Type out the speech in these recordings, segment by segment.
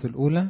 كورنثوس الأولى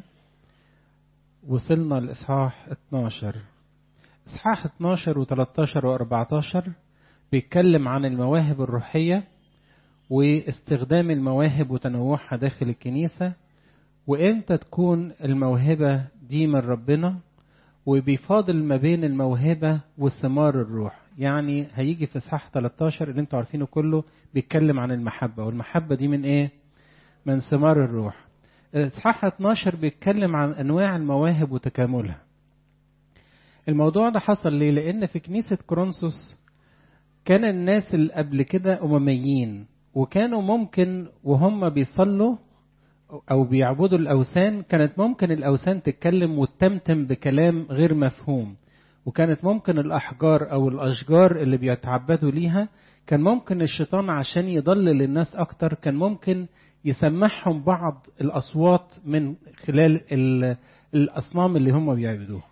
وصلنا لإصحاح 12 إصحاح 12 و13 و14 بيتكلم عن المواهب الروحية واستخدام المواهب وتنوعها داخل الكنيسة وإمتى تكون الموهبة دي من ربنا وبيفاضل ما بين الموهبة وثمار الروح يعني هيجي في إصحاح 13 اللي انتوا عارفينه كله بيتكلم عن المحبة والمحبة دي من إيه؟ من ثمار الروح إصحاح 12 بيتكلم عن أنواع المواهب وتكاملها الموضوع ده حصل ليه؟ لأن في كنيسة كورنثوس كان الناس اللي قبل كده أمميين وكانوا ممكن وهم بيصلوا أو بيعبدوا الأوثان كانت ممكن الأوثان تتكلم وتتمتم بكلام غير مفهوم وكانت ممكن الأحجار أو الأشجار اللي بيتعبدوا ليها كان ممكن الشيطان عشان يضلل الناس أكتر كان ممكن يسمعهم بعض الأصوات من خلال الأصنام اللي هم بيعبدوها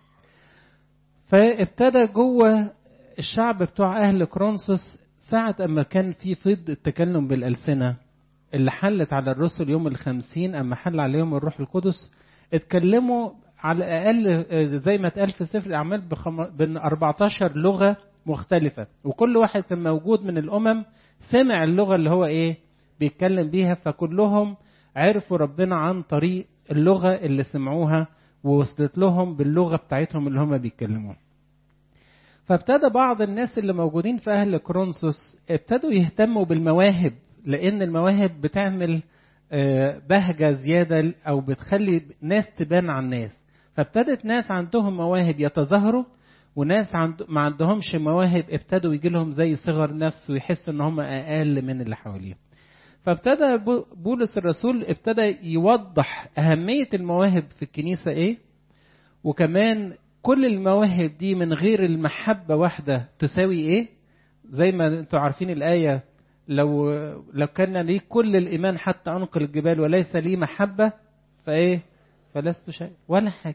فابتدى جوه الشعب بتوع أهل كرونسوس ساعة أما كان في فض التكلم بالألسنة اللي حلت على الرسل يوم الخمسين أما حل عليهم الروح القدس اتكلموا على الأقل زي ما اتقال في سفر الأعمال بين 14 لغة مختلفة وكل واحد كان موجود من الأمم سمع اللغة اللي هو إيه بيتكلم بيها فكلهم عرفوا ربنا عن طريق اللغة اللي سمعوها ووصلت لهم باللغة بتاعتهم اللي هم بيتكلموها فابتدى بعض الناس اللي موجودين في أهل كرونسوس ابتدوا يهتموا بالمواهب لأن المواهب بتعمل بهجة زيادة أو بتخلي ناس تبان عن الناس فابتدت ناس عندهم مواهب يتظاهروا وناس عند ما عندهمش مواهب ابتدوا يجي لهم زي صغر نفس ويحسوا ان هم اقل من اللي حواليهم فابتدى بولس الرسول ابتدى يوضح اهميه المواهب في الكنيسه ايه وكمان كل المواهب دي من غير المحبه واحده تساوي ايه زي ما انتوا عارفين الايه لو لو كان لي كل الايمان حتى انقل الجبال وليس لي محبه فايه فلست شيء ولا حاجه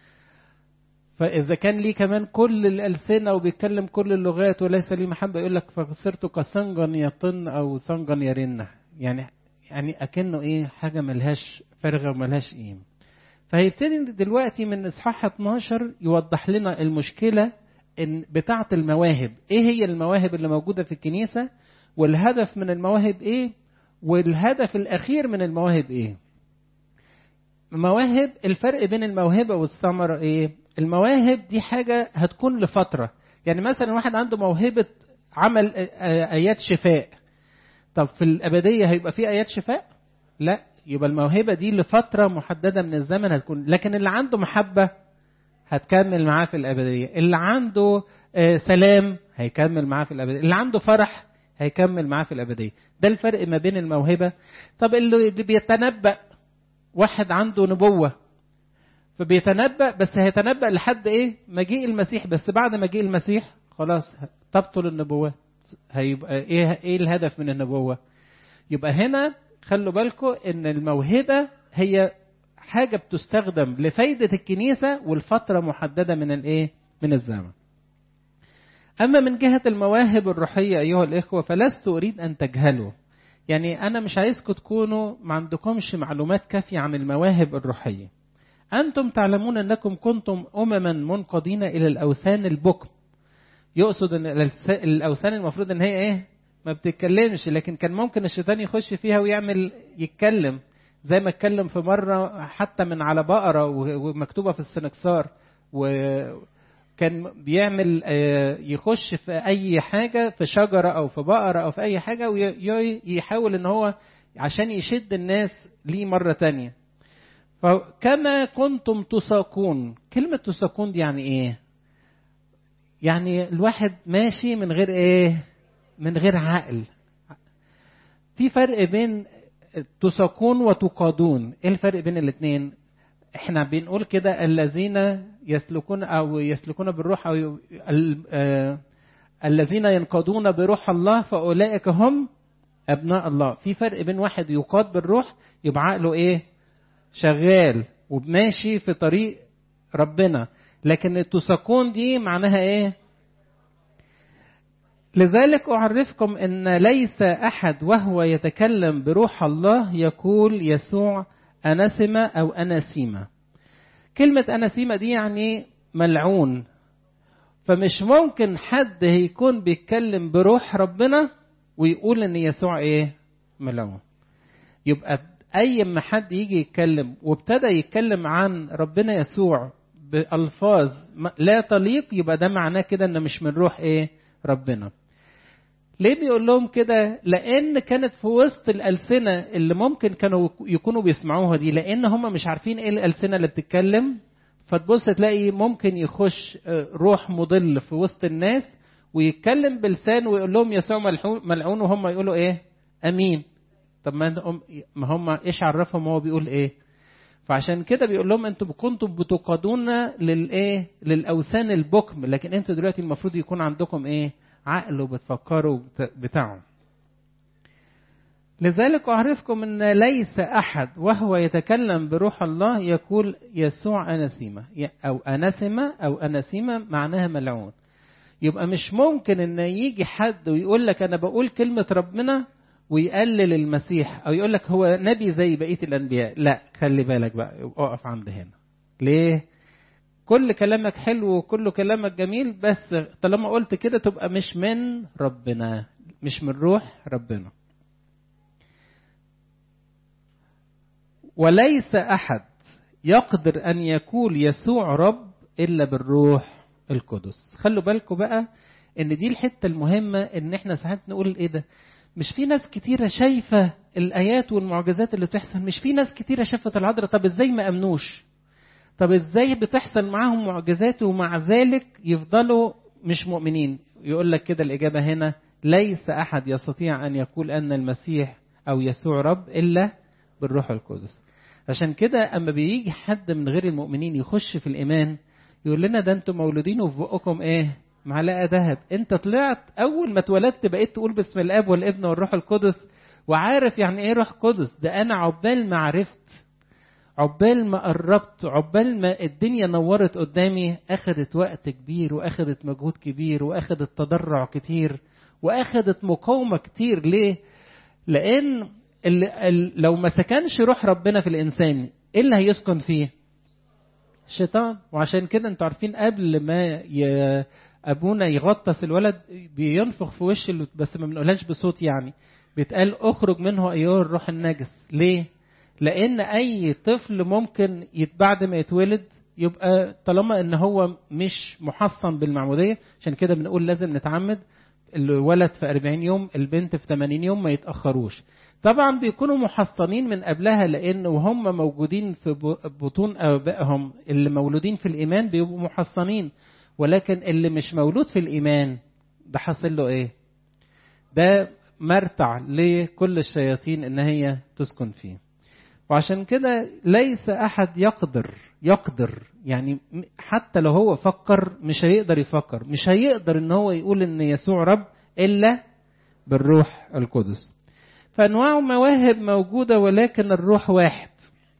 فإذا كان لي كمان كل الألسنة وبيتكلم كل اللغات وليس لي محبة يقول لك فصرت كصنجا يطن أو صنجا يرن يعني يعني أكنه إيه حاجة ملهاش فارغة وملهاش قيمة فهيبتدي دلوقتي من إصحاح 12 يوضح لنا المشكلة إن بتاعة المواهب إيه هي المواهب اللي موجودة في الكنيسة والهدف من المواهب إيه والهدف الأخير من المواهب إيه مواهب الفرق بين الموهبة والثمرة إيه المواهب دي حاجة هتكون لفترة يعني مثلا واحد عنده موهبة عمل آيات شفاء طب في الأبدية هيبقى في آيات شفاء لا يبقى الموهبة دي لفترة محددة من الزمن هتكون لكن اللي عنده محبة هتكمل معاه في الأبدية اللي عنده سلام هيكمل معاه في الأبدية اللي عنده فرح هيكمل معاه في الأبدية ده الفرق ما بين الموهبة طب اللي بيتنبأ واحد عنده نبوة فبيتنبأ بس هيتنبأ لحد ايه مجيء المسيح بس بعد مجيء المسيح خلاص تبطل النبوات هيبقى ايه ايه الهدف من النبوة يبقى هنا خلوا بالكم ان الموهبة هي حاجة بتستخدم لفايدة الكنيسة والفترة محددة من الايه من الزمن أما من جهة المواهب الروحية أيها الإخوة فلست أريد أن تجهلوا يعني أنا مش عايزكم تكونوا ما عندكمش معلومات كافية عن المواهب الروحية أنتم تعلمون أنكم كنتم أمما منقضين إلى الأوثان البكم يقصد أن الأوثان المفروض أن هي إيه ما بتتكلمش لكن كان ممكن الشيطان يخش فيها ويعمل يتكلم زي ما اتكلم في مرة حتى من على بقرة ومكتوبة في السنكسار وكان بيعمل يخش في أي حاجة في شجرة أو في بقرة أو في أي حاجة ويحاول أن هو عشان يشد الناس ليه مرة تانية فكما كنتم تساقون كلمة تساقون دي يعني ايه يعني الواحد ماشي من غير ايه من غير عقل في فرق بين تساقون وتقادون ايه الفرق بين الاثنين احنا بنقول كده الذين يسلكون او يسلكون بالروح او الذين ينقادون بروح الله فاولئك هم ابناء الله في فرق بين واحد يقاد بالروح يبقى عقله ايه شغال وماشي في طريق ربنا لكن التساقون دي معناها ايه لذلك أعرفكم أن ليس أحد وهو يتكلم بروح الله يقول يسوع أناسمة أو أناسيمة كلمة أناسيمة دي يعني ملعون فمش ممكن حد هيكون بيتكلم بروح ربنا ويقول ان يسوع ايه ملعون يبقى اي ما حد يجي يتكلم وابتدى يتكلم عن ربنا يسوع بألفاظ لا تليق يبقى ده معناه كده انه مش من روح ايه ربنا ليه بيقول لهم كده لان كانت في وسط الالسنه اللي ممكن كانوا يكونوا بيسمعوها دي لان هم مش عارفين ايه الالسنه اللي بتتكلم فتبص تلاقي ممكن يخش روح مضل في وسط الناس ويتكلم بلسان ويقول لهم يسوع ملعون وهم يقولوا ايه امين طب ما هم ايش عرفهم هو بيقول ايه فعشان كده بيقول لهم انتوا كنتم بتقادون للايه للاوثان البكم لكن انتوا دلوقتي المفروض يكون عندكم ايه عقل وبتفكروا بتاعه لذلك أعرفكم أن ليس أحد وهو يتكلم بروح الله يقول يسوع أناسيمة أو أناسمة أو أناسيمة معناها ملعون يبقى مش ممكن أن يجي حد ويقول لك أنا بقول كلمة ربنا ويقلل المسيح أو يقول لك هو نبي زي بقية الأنبياء لا خلي بالك بقى اقف عند هنا ليه كل كلامك حلو وكل كلامك جميل بس طالما قلت كده تبقى مش من ربنا مش من روح ربنا وليس احد يقدر ان يقول يسوع رب الا بالروح القدس خلوا بالكم بقى ان دي الحته المهمه ان احنا ساعات نقول ايه ده مش في ناس كتيرة شايفة الآيات والمعجزات اللي بتحصل مش في ناس كتيرة شافت العذراء طب ازاي ما أمنوش طب ازاي بتحصل معاهم معجزات ومع ذلك يفضلوا مش مؤمنين يقول لك كده الإجابة هنا ليس أحد يستطيع أن يقول أن المسيح أو يسوع رب إلا بالروح القدس عشان كده أما بيجي حد من غير المؤمنين يخش في الإيمان يقول لنا ده أنتم مولودين وفي بقكم إيه معلقة ذهب أنت طلعت أول ما اتولدت بقيت تقول باسم الآب والابن والروح القدس وعارف يعني إيه روح قدس ده أنا عقبال ما عرفت عقبال ما قربت عقبال ما الدنيا نورت قدامي أخدت وقت كبير وأخدت مجهود كبير وأخدت تضرع كتير وأخدت مقاومة كتير ليه؟ لأن اللي لو ما سكنش روح ربنا في الإنسان إيه اللي هيسكن فيه؟ الشيطان وعشان كده انتوا عارفين قبل ما ي... ابونا يغطس الولد بينفخ في وش بس ما بنقولهاش بصوت يعني بيتقال اخرج منه ايها الروح النجس ليه لان اي طفل ممكن بعد ما يتولد يبقى طالما ان هو مش محصن بالمعموديه عشان كده بنقول لازم نتعمد الولد في 40 يوم البنت في 80 يوم ما يتاخروش طبعا بيكونوا محصنين من قبلها لان وهم موجودين في بطون ابائهم اللي مولودين في الايمان بيبقوا محصنين ولكن اللي مش مولود في الايمان ده حاصل له ايه ده مرتع لكل الشياطين ان هي تسكن فيه وعشان كده ليس احد يقدر يقدر يعني حتى لو هو فكر مش هيقدر يفكر مش هيقدر ان هو يقول ان يسوع رب الا بالروح القدس فانواع مواهب موجوده ولكن الروح واحد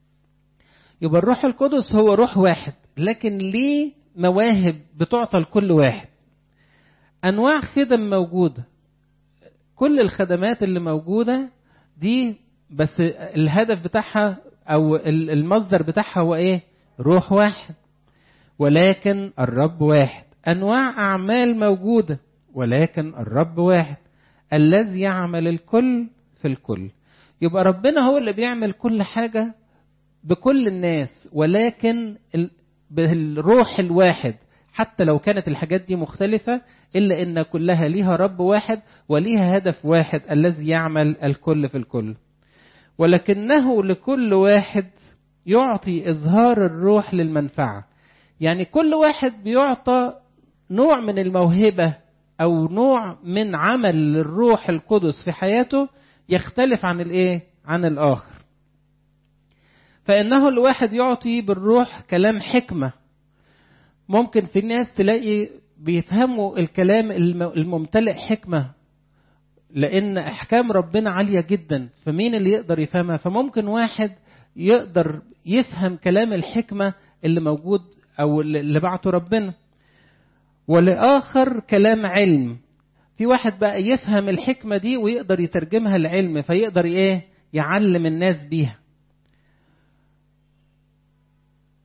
يبقى الروح القدس هو روح واحد لكن ليه مواهب بتعطى لكل واحد انواع خدم موجوده كل الخدمات اللي موجوده دي بس الهدف بتاعها او المصدر بتاعها هو ايه روح واحد ولكن الرب واحد انواع اعمال موجوده ولكن الرب واحد الذي يعمل الكل في الكل يبقى ربنا هو اللي بيعمل كل حاجه بكل الناس ولكن بالروح الواحد حتى لو كانت الحاجات دي مختلفة إلا إن كلها ليها رب واحد وليها هدف واحد الذي يعمل الكل في الكل ولكنه لكل واحد يعطي إظهار الروح للمنفعة يعني كل واحد بيعطى نوع من الموهبة أو نوع من عمل الروح القدس في حياته يختلف عن الإيه؟ عن الآخر فإنه الواحد يعطي بالروح كلام حكمة ممكن في الناس تلاقي بيفهموا الكلام الممتلئ حكمة لأن أحكام ربنا عالية جدا فمين اللي يقدر يفهمها فممكن واحد يقدر يفهم كلام الحكمة اللي موجود أو اللي بعته ربنا ولآخر كلام علم في واحد بقى يفهم الحكمة دي ويقدر يترجمها لعلم فيقدر إيه يعلم الناس بيها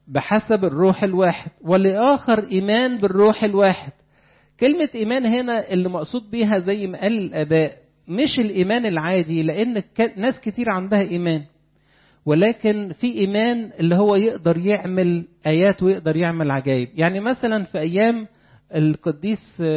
بحسب الروح الواحد ولآخر إيمان بالروح الواحد كلمة إيمان هنا اللي مقصود بيها زي ما قال الآباء مش الإيمان العادي لأن ناس كتير عندها إيمان ولكن في إيمان اللي هو يقدر يعمل آيات ويقدر يعمل عجائب يعني مثلا في أيام القديس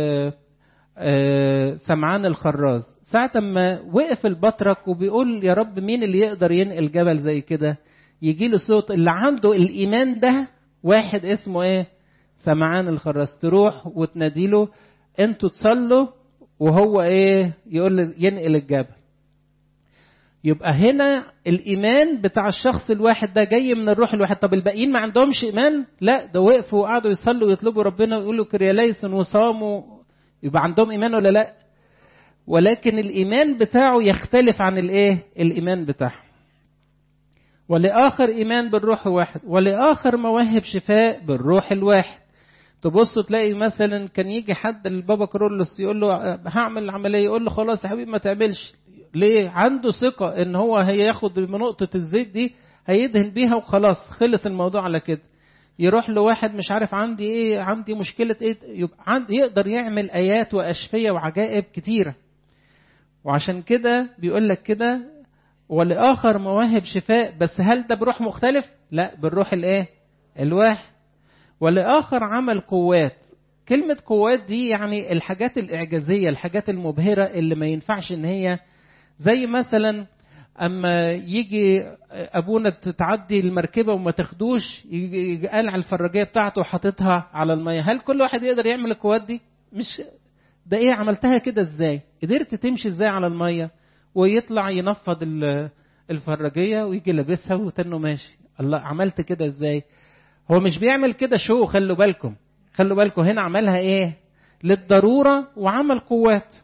سمعان الخراز ساعة ما وقف البطرك وبيقول يا رب مين اللي يقدر ينقل جبل زي كده يجي له صوت اللي عنده الإيمان ده واحد اسمه إيه سمعان الخراز تروح وتناديله انتوا تصلوا وهو ايه يقول ينقل الجبل يبقى هنا الايمان بتاع الشخص الواحد ده جاي من الروح الواحد طب الباقيين ما عندهمش ايمان لا ده وقفوا وقعدوا يصلوا ويطلبوا ربنا ويقولوا كرياليسن وصاموا يبقى عندهم ايمان ولا لا ولكن الايمان بتاعه يختلف عن الايه الايمان بتاعه ولاخر ايمان بالروح واحد ولاخر مواهب شفاء بالروح الواحد تبص تلاقي مثلا كان يجي حد للبابا كرولوس يقول له هعمل العمليه يقول له خلاص يا حبيبي ما تعملش ليه عنده ثقه ان هو هياخد نقطه الزيت دي هيدهن بيها وخلاص خلص الموضوع على كده يروح لواحد مش عارف عندي ايه عندي مشكله ايه يبقى عند يقدر يعمل ايات واشفيه وعجائب كتيره وعشان كده بيقول لك كده ولاخر مواهب شفاء بس هل ده بروح مختلف لا بالروح الايه الواحد ولآخر عمل قوات كلمة قوات دي يعني الحاجات الإعجازية الحاجات المبهرة اللي ما ينفعش إن هي زي مثلا أما يجي أبونا تعدي المركبة وما تاخدوش يجي قالع الفراجية بتاعته وحاططها على المية هل كل واحد يقدر يعمل القوات دي؟ مش ده إيه عملتها كده إزاي؟ قدرت تمشي إزاي على المية؟ ويطلع ينفض الفراجية ويجي لابسها وتنه ماشي الله عملت كده إزاي؟ هو مش بيعمل كده شو خلوا بالكم خلوا بالكم هنا عملها ايه للضرورة وعمل قوات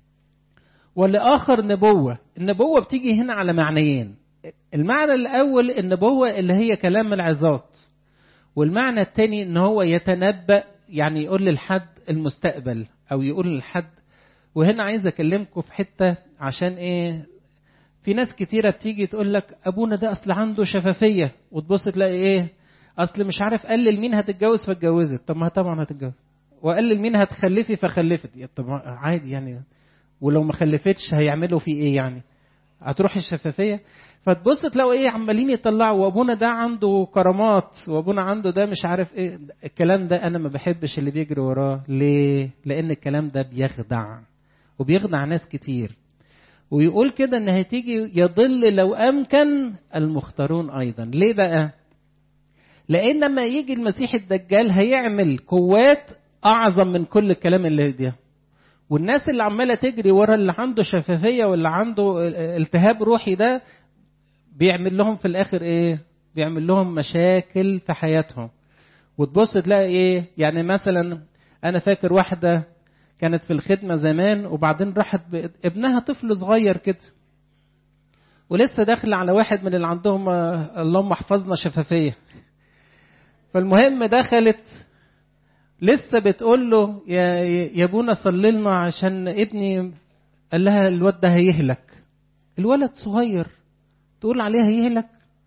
ولآخر نبوة النبوة بتيجي هنا على معنيين المعنى الأول النبوة اللي هي كلام العظات والمعنى الثاني ان هو يتنبأ يعني يقول للحد المستقبل او يقول للحد وهنا عايز اكلمكم في حتة عشان ايه في ناس كتيرة بتيجي تقول لك ابونا ده اصل عنده شفافية وتبص تلاقي ايه اصل مش عارف قلل مين هتتجوز فاتجوزت طب ما طبعا هتتجوز وقلل مين هتخلفي فخلفت طب عادي يعني ولو ما خلفتش هيعملوا في ايه يعني هتروح الشفافيه فتبص تلاقوا ايه عمالين يطلعوا وابونا ده عنده كرامات وابونا عنده ده مش عارف ايه الكلام ده انا ما بحبش اللي بيجري وراه ليه لان الكلام ده بيخدع وبيخدع ناس كتير ويقول كده ان هتيجي يضل لو امكن المختارون ايضا ليه بقى لان لما يجي المسيح الدجال هيعمل قوات اعظم من كل الكلام اللي ده والناس اللي عماله تجري ورا اللي عنده شفافيه واللي عنده التهاب روحي ده بيعمل لهم في الاخر ايه بيعمل لهم مشاكل في حياتهم وتبص تلاقي ايه يعني مثلا انا فاكر واحده كانت في الخدمه زمان وبعدين راحت ابنها طفل صغير كده ولسه داخل على واحد من اللي عندهم اللهم احفظنا شفافيه فالمهم دخلت لسه بتقول له يا يا ابونا صلي لنا عشان ابني قال لها الواد ده هيهلك الولد صغير تقول عليه هيهلك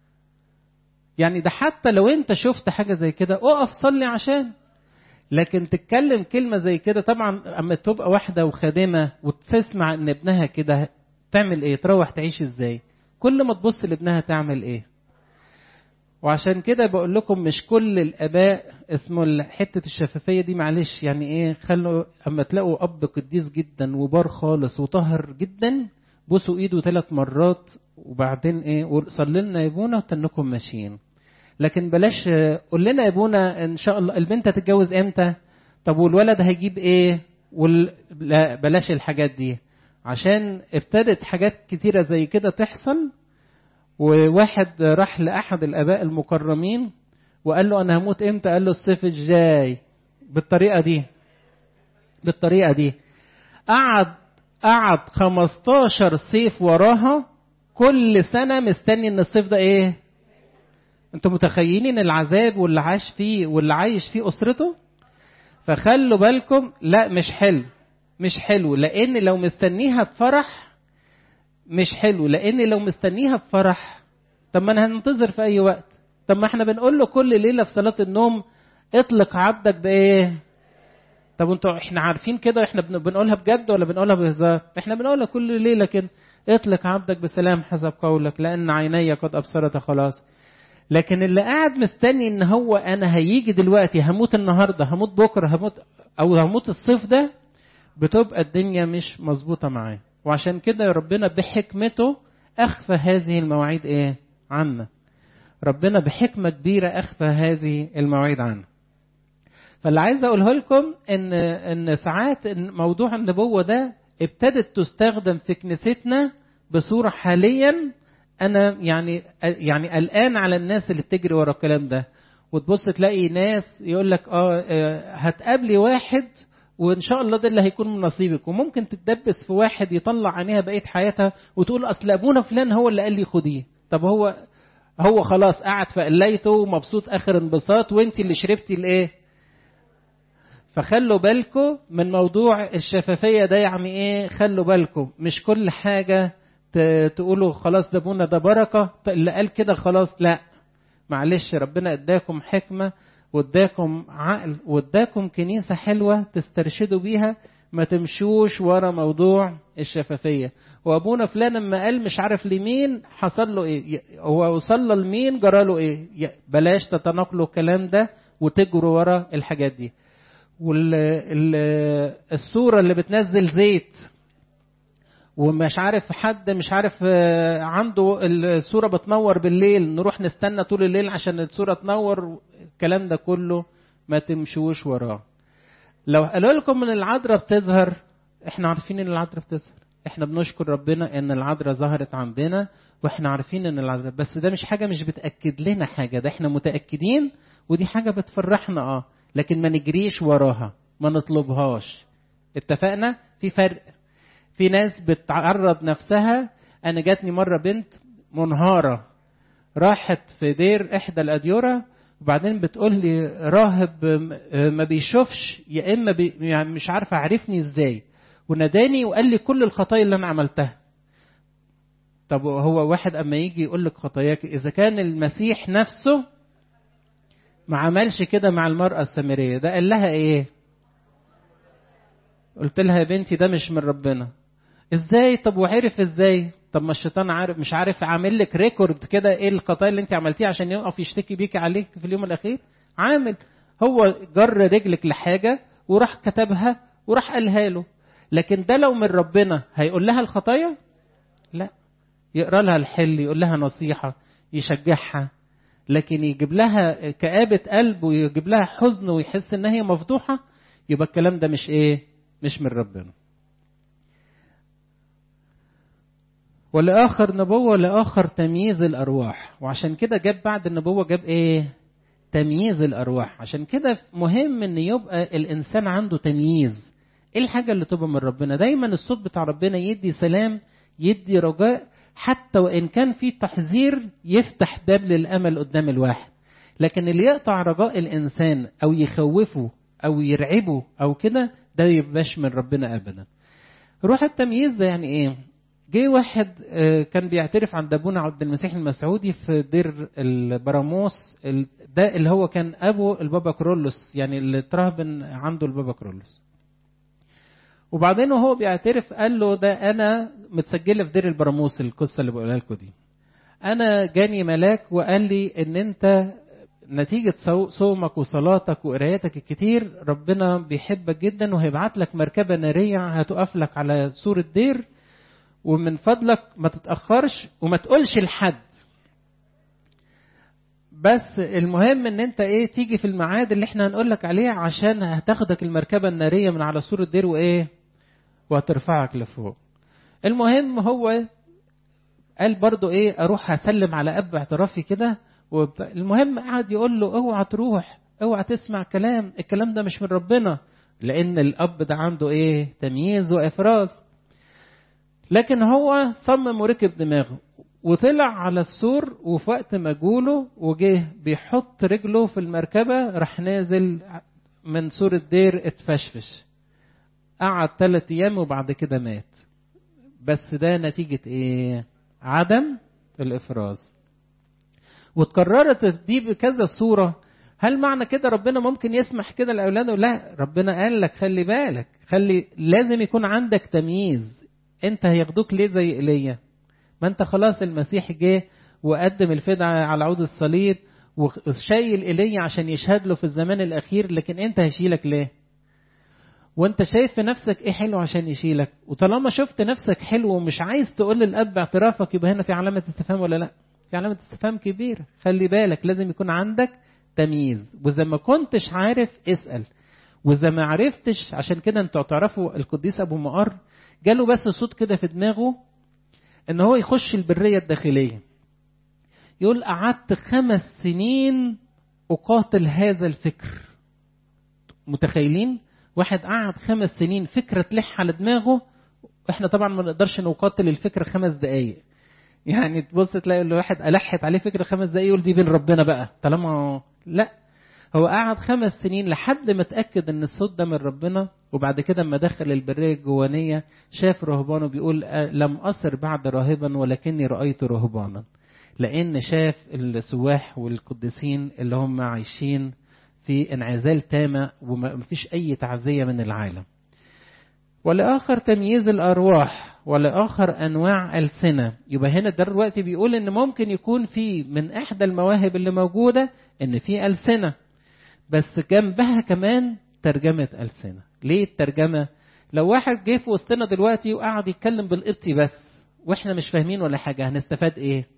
يعني ده حتى لو انت شفت حاجه زي كده اقف صلي عشان لكن تتكلم كلمه زي كده طبعا اما تبقى واحده وخادمه وتسمع ان ابنها كده تعمل ايه تروح تعيش ازاي كل ما تبص لابنها تعمل ايه وعشان كده بقول لكم مش كل الاباء اسمه حته الشفافيه دي معلش يعني ايه خلوا اما تلاقوا اب قديس جدا وبار خالص وطاهر جدا بوسوا ايده ثلاث مرات وبعدين ايه صلي لنا يا ابونا وتنكم ماشيين لكن بلاش قول لنا يا ابونا ان شاء الله البنت هتتجوز امتى طب والولد هيجيب ايه وال... لا بلاش الحاجات دي عشان ابتدت حاجات كتيره زي كده تحصل وواحد راح لأحد الآباء المكرمين وقال له أنا هموت إمتى؟ قال له الصيف الجاي بالطريقة دي بالطريقة دي قعد قعد 15 صيف وراها كل سنة مستني إن الصيف ده إيه؟ أنتوا متخيلين العذاب واللي عاش فيه واللي عايش فيه أسرته؟ فخلوا بالكم لا مش حلو مش حلو لأن لو مستنيها بفرح مش حلو لان لو مستنيها بفرح طب ما انا هننتظر في اي وقت طب ما احنا بنقول له كل ليله في صلاه النوم اطلق عبدك بايه طب انتوا احنا عارفين كده احنا بنقولها بجد ولا بنقولها بهزار احنا بنقولها كل ليله كده اطلق عبدك بسلام حسب قولك لان عيني قد ابصرت خلاص لكن اللي قاعد مستني ان هو انا هيجي دلوقتي هموت النهارده هموت بكره هموت او هموت الصيف ده بتبقى الدنيا مش مظبوطه معاه وعشان كده ربنا بحكمته اخفى هذه المواعيد ايه عنا ربنا بحكمه كبيره اخفى هذه المواعيد عنا فاللي عايز اقوله لكم ان ان ساعات موضوع النبوه ده ابتدت تستخدم في كنيستنا بصوره حاليا انا يعني يعني قلقان على الناس اللي بتجري ورا الكلام ده وتبص تلاقي ناس يقول لك اه هتقابلي واحد وان شاء الله ده اللي هيكون من نصيبك وممكن تتدبس في واحد يطلع عينيها بقيه حياتها وتقول اصل ابونا فلان هو اللي قال لي خديه طب هو هو خلاص قعد في قليته ومبسوط اخر انبساط وانت اللي شربتي الايه فخلوا بالكم من موضوع الشفافيه ده يعني ايه خلوا بالكم مش كل حاجه تقولوا خلاص ده ابونا ده بركه اللي قال كده خلاص لا معلش ربنا اداكم حكمه واداكم عقل واداكم كنيسه حلوه تسترشدوا بيها ما تمشوش ورا موضوع الشفافيه وابونا فلان لما قال مش عارف لمين حصل له ايه هو وصل لمين جرى له ايه بلاش تتناقلوا الكلام ده وتجروا ورا الحاجات دي والصوره اللي بتنزل زيت ومش عارف حد مش عارف عنده الصورة بتنور بالليل نروح نستنى طول الليل عشان الصورة تنور الكلام ده كله ما تمشوش وراه لو قالوا لكم ان العذراء بتظهر احنا عارفين ان العذراء بتظهر احنا بنشكر ربنا ان العذراء ظهرت عندنا واحنا عارفين ان العذراء بس ده مش حاجة مش بتأكد لنا حاجة ده احنا متأكدين ودي حاجة بتفرحنا اه لكن ما نجريش وراها ما نطلبهاش اتفقنا في فرق في ناس بتعرض نفسها انا جاتني مره بنت منهاره راحت في دير احدى الاديره وبعدين بتقول لي راهب ما بيشوفش يا اما بي يعني مش عارفه عرفني ازاي وناداني وقال لي كل الخطايا اللي انا عملتها طب هو واحد اما يجي يقول لك خطاياك اذا كان المسيح نفسه ما عملش كده مع المراه السامريه ده قال لها ايه قلت لها يا بنتي ده مش من ربنا ازاي طب وعرف ازاي طب ما الشيطان عارف مش عارف عامل لك ريكورد كده ايه الخطايا اللي انت عملتيها عشان يقف يشتكي بيكي عليك في اليوم الاخير عامل هو جر رجلك لحاجه وراح كتبها وراح قالها له لكن ده لو من ربنا هيقول لها الخطايا لا يقرا لها الحل يقول لها نصيحه يشجعها لكن يجيب لها كآبة قلب ويجيب لها حزن ويحس ان هي مفضوحه يبقى الكلام ده مش ايه مش من ربنا ولآخر نبوة لآخر تمييز الأرواح وعشان كده جاب بعد النبوة جاب إيه تمييز الأرواح عشان كده مهم إن يبقى الإنسان عنده تمييز إيه الحاجة اللي تبقى من ربنا دايما الصوت بتاع ربنا يدي سلام يدي رجاء حتى وإن كان في تحذير يفتح باب للأمل قدام الواحد لكن اللي يقطع رجاء الإنسان أو يخوفه أو يرعبه أو كده ده يبقاش من ربنا أبدا روح التمييز ده يعني إيه جه واحد كان بيعترف عند ابونا عبد المسيح المسعودي في دير البراموس ده اللي هو كان ابو البابا كرولوس يعني اللي اترهبن عنده البابا كرولوس وبعدين وهو بيعترف قال له ده انا متسجله في دير البراموس القصه اللي بقولها لكم دي انا جاني ملاك وقال لي ان انت نتيجة صومك وصلاتك وقراياتك الكتير ربنا بيحبك جدا وهيبعت لك مركبة نارية هتقف لك على سور الدير ومن فضلك ما تتأخرش وما تقولش لحد بس المهم ان انت ايه تيجي في الميعاد اللي احنا هنقول لك عليه عشان هتاخدك المركبة النارية من على سور الدير وايه وهترفعك لفوق المهم هو قال برضو ايه اروح اسلم على اب اعترافي كده المهم قعد يقول له اوعى تروح اوعى تسمع كلام الكلام ده مش من ربنا لان الاب ده عنده ايه تمييز وافراز لكن هو صمم وركب دماغه وطلع على السور وفي وقت ما جوله وجه بيحط رجله في المركبة راح نازل من سور الدير اتفشفش قعد ثلاث ايام وبعد كده مات بس ده نتيجة ايه عدم الافراز وتكررت دي بكذا صورة هل معنى كده ربنا ممكن يسمح كده لأولاده لا ربنا قال لك خلي بالك خلي لازم يكون عندك تمييز انت هياخدوك ليه زي ايليا ما انت خلاص المسيح جه وقدم الفدعة على عود الصليب وشايل ايليا عشان يشهد له في الزمان الاخير لكن انت هيشيلك ليه وانت شايف في نفسك ايه حلو عشان يشيلك وطالما شفت نفسك حلو ومش عايز تقول للاب اعترافك يبقى هنا في علامه استفهام ولا لا في علامه استفهام كبيره خلي بالك لازم يكون عندك تمييز واذا ما كنتش عارف اسال واذا ما عرفتش عشان كده انتوا تعرفوا القديس ابو مقر جاله بس صوت كده في دماغه ان هو يخش البريه الداخليه يقول قعدت خمس سنين اقاتل هذا الفكر متخيلين واحد قعد خمس سنين فكره تلح على دماغه احنا طبعا ما نقدرش نقاتل الفكره خمس دقائق يعني تبص تلاقي الواحد ألحت عليه فكرة خمس دقايق يقول دي بين ربنا بقى طالما لا هو قعد خمس سنين لحد ما اتأكد ان الصوت ده من ربنا وبعد كده اما دخل البرية الجوانية شاف رهبانه بيقول لم أصر بعد راهبا ولكني رأيت رهبانا لأن شاف السواح والقديسين اللي هم عايشين في انعزال تامة ومفيش أي تعزية من العالم ولآخر تمييز الأرواح ولآخر أنواع ألسنة يبقى هنا ده دلوقتي بيقول إن ممكن يكون في من إحدى المواهب اللي موجودة إن في ألسنة بس جنبها كمان ترجمة ألسنة ليه الترجمة لو واحد جه في وسطنا دلوقتي وقعد يتكلم بالقبطي بس واحنا مش فاهمين ولا حاجة هنستفاد ايه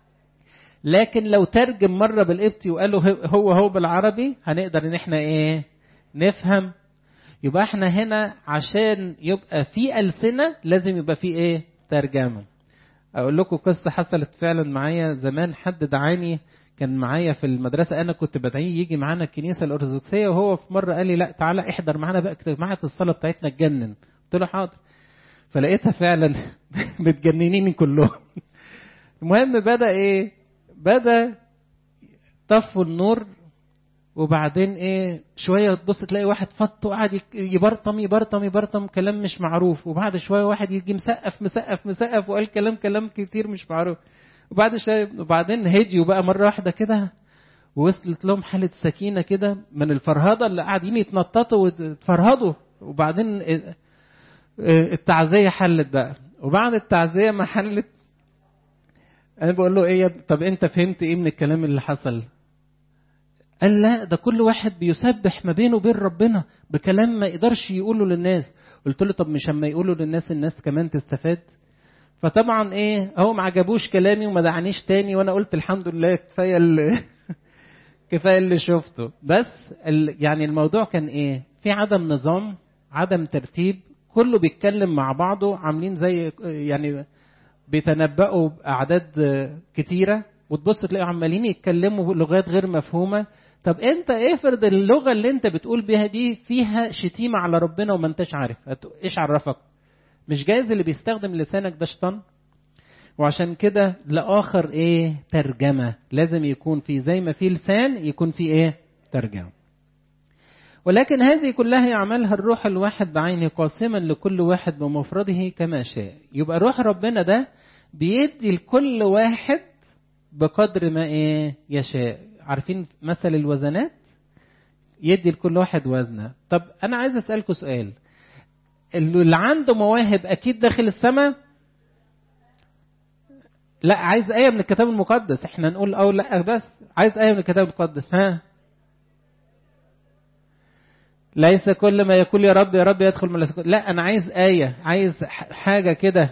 لكن لو ترجم مرة بالقبطي وقال له هو هو بالعربي هنقدر ان احنا ايه نفهم يبقى احنا هنا عشان يبقى في ألسنة لازم يبقى في ايه ترجمة اقول لكم قصة حصلت فعلا معايا زمان حد دعاني كان معايا في المدرسة أنا كنت بدعيه يجي معانا الكنيسة الأرثوذكسية وهو في مرة قال لي لا تعالى احضر معانا بقى اجتماعات الصلاة بتاعتنا تجنن قلت له حاضر فلقيتها فعلا متجننين كلهم المهم بدأ إيه بدأ طفوا النور وبعدين ايه شويه تبص تلاقي واحد فط وقعد يبرطم يبرطم يبرطم كلام مش معروف وبعد شويه واحد يجي مسقف مسقف مسقف وقال كلام كلام كتير مش معروف وبعد شويه وبعدين هديوا بقى مره واحده كده ووصلت لهم حاله سكينه كده من الفرهده اللي قاعدين يتنططوا ويتفرهدوا وبعدين التعزيه حلت بقى وبعد التعزيه ما حلت انا بقول له ايه طب انت فهمت ايه من الكلام اللي حصل قال لا ده كل واحد بيسبح ما بينه وبين ربنا بكلام ما يقدرش يقوله للناس قلت له طب مش اما يقوله للناس الناس كمان تستفاد فطبعا ايه هو ما عجبوش كلامي وما دعانيش تاني وانا قلت الحمد لله كفايه اللي كفايه اللي شفته بس يعني الموضوع كان ايه في عدم نظام عدم ترتيب كله بيتكلم مع بعضه عاملين زي يعني بيتنبأوا بأعداد كتيرة وتبص تلاقوا عمالين يتكلموا لغات غير مفهومة طب انت افرض اللغة اللي انت بتقول بيها دي فيها شتيمة على ربنا وما انتش عارف ايش عرفك مش جايز اللي بيستخدم لسانك ده شيطان وعشان كده لآخر ايه ترجمة لازم يكون في زي ما في لسان يكون في ايه ترجمة ولكن هذه كلها يعملها الروح الواحد بعينه قاسما لكل واحد بمفرده كما شاء يبقى روح ربنا ده بيدي لكل واحد بقدر ما ايه يشاء عارفين مثل الوزنات يدي لكل واحد وزنه طب انا عايز اسالكم سؤال اللي عنده مواهب اكيد داخل السماء لا عايز ايه من الكتاب المقدس احنا نقول او لا بس عايز ايه من الكتاب المقدس ها ليس كل ما يقول يا رب يا رب يدخل من لا انا عايز ايه عايز حاجه كده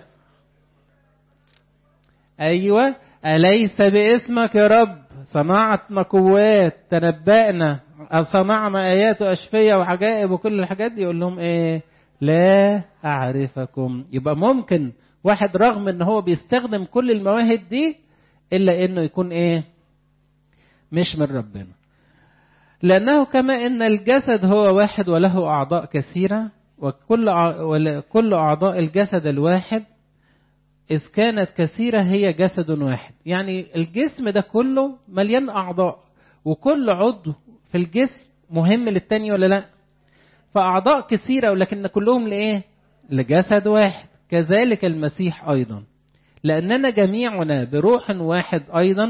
ايوه اليس باسمك يا رب صنعتنا قوات تنبأنا صنعنا ايات واشفيه وعجائب وكل الحاجات دي يقول لهم ايه لا اعرفكم يبقى ممكن واحد رغم ان هو بيستخدم كل المواهب دي الا انه يكون ايه مش من ربنا لأنه كما أن الجسد هو واحد وله أعضاء كثيرة وكل كل أعضاء الجسد الواحد إذ كانت كثيرة هي جسد واحد يعني الجسم ده كله مليان أعضاء وكل عضو في الجسم مهم للتاني ولا لا فأعضاء كثيرة ولكن كلهم لإيه لجسد واحد كذلك المسيح أيضا لأننا جميعنا بروح واحد أيضا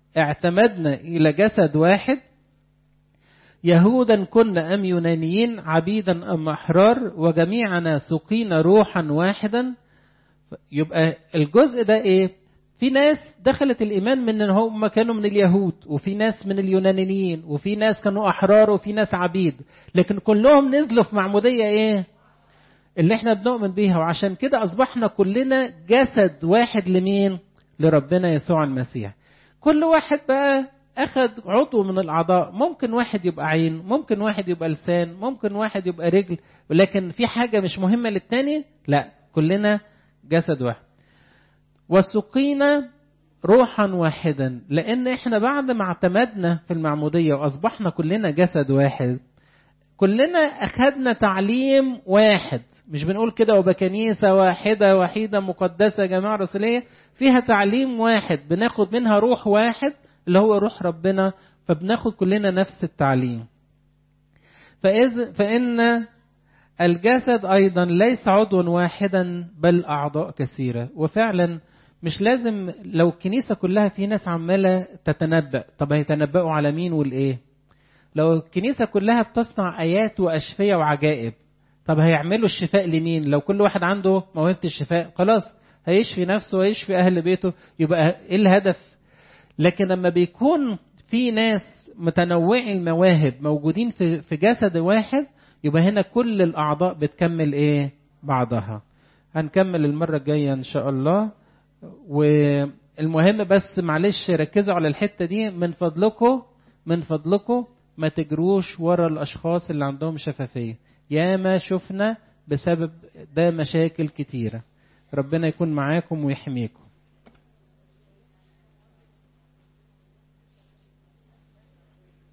اعتمدنا إلى جسد واحد يهودا كنا أم يونانيين عبيدا أم أحرار وجميعنا سقينا روحا واحدا يبقى الجزء ده إيه في ناس دخلت الإيمان من إن هم كانوا من اليهود وفي ناس من اليونانيين وفي ناس كانوا أحرار وفي ناس عبيد لكن كلهم نزلوا في معمودية إيه اللي احنا بنؤمن بيها وعشان كده أصبحنا كلنا جسد واحد لمين لربنا يسوع المسيح كل واحد بقى أخذ عضو من الأعضاء ممكن واحد يبقى عين ممكن واحد يبقى لسان ممكن واحد يبقى رجل ولكن في حاجة مش مهمة للتاني لا كلنا جسد واحد وسقينا روحا واحدا لأن احنا بعد ما اعتمدنا في المعمودية وأصبحنا كلنا جسد واحد كلنا أخذنا تعليم واحد مش بنقول كده وبكنيسة واحدة وحيدة مقدسة جماعة رسولية فيها تعليم واحد بناخد منها روح واحد اللي هو روح ربنا فبناخد كلنا نفس التعليم فإذ فإن الجسد أيضا ليس عضوا واحدا بل أعضاء كثيرة وفعلا مش لازم لو الكنيسة كلها في ناس عمالة تتنبأ طب هيتنبأوا على مين والإيه لو الكنيسة كلها بتصنع آيات وأشفية وعجائب طب هيعملوا الشفاء لمين لو كل واحد عنده موهبة الشفاء خلاص هيشفي نفسه ويشفي أهل بيته يبقى إيه الهدف لكن لما بيكون في ناس متنوعي المواهب موجودين في في جسد واحد يبقى هنا كل الأعضاء بتكمل إيه بعضها هنكمل المرة الجاية إن شاء الله والمهم بس معلش ركزوا على الحتة دي من فضلكم من فضلكم ما تجروش ورا الأشخاص اللي عندهم شفافية ياما شفنا بسبب ده مشاكل كتيرة ربنا يكون معاكم ويحميكم